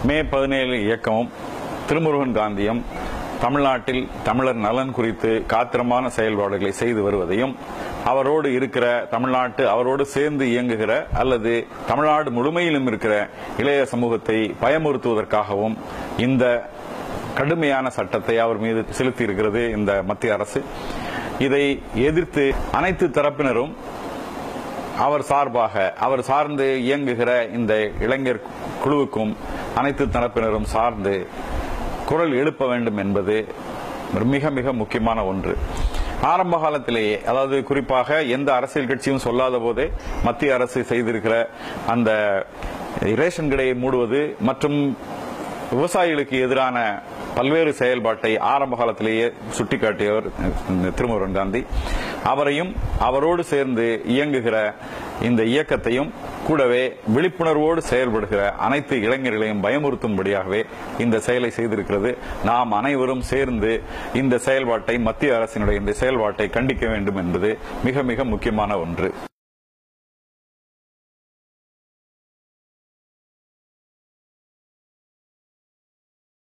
மே பதினேழு இயக்கமும் திருமுருகன் காந்தியும் தமிழ்நாட்டில் தமிழர் நலன் குறித்து காத்திரமான செயல்பாடுகளை செய்து வருவதையும் அவரோடு இருக்கிற தமிழ்நாட்டு அவரோடு சேர்ந்து இயங்குகிற அல்லது தமிழ்நாடு முழுமையிலும் இருக்கிற இளைய சமூகத்தை பயமுறுத்துவதற்காகவும் இந்த கடுமையான சட்டத்தை அவர் மீது செலுத்தி இருக்கிறது இந்த மத்திய அரசு இதை எதிர்த்து அனைத்து தரப்பினரும் அவர் சார்பாக அவர் சார்ந்து இயங்குகிற இந்த இளைஞர் குழுவுக்கும் அனைத்து தரப்பினரும் சார்ந்து குரல் எழுப்ப வேண்டும் என்பது மிக மிக முக்கியமான ஒன்று ஆரம்ப காலத்திலேயே அதாவது குறிப்பாக எந்த அரசியல் கட்சியும் சொல்லாத போதே மத்திய அரசு செய்திருக்கிற அந்த ரேஷன் கடையை மூடுவது மற்றும் விவசாயிகளுக்கு எதிரான பல்வேறு செயல்பாட்டை ஆரம்ப காலத்திலேயே சுட்டிக்காட்டியவர் திருமுருகன் காந்தி அவரையும் அவரோடு சேர்ந்து இயங்குகிற இந்த இயக்கத்தையும் கூடவே விழிப்புணர்வோடு செயல்படுகிற அனைத்து இளைஞர்களையும் பயமுறுத்தும்படியாகவே இந்த செயலை செய்திருக்கிறது நாம் அனைவரும் சேர்ந்து இந்த செயல்பாட்டை மத்திய அரசினுடைய இந்த செயல்பாட்டை கண்டிக்க வேண்டும் என்பது மிக மிக முக்கியமான ஒன்று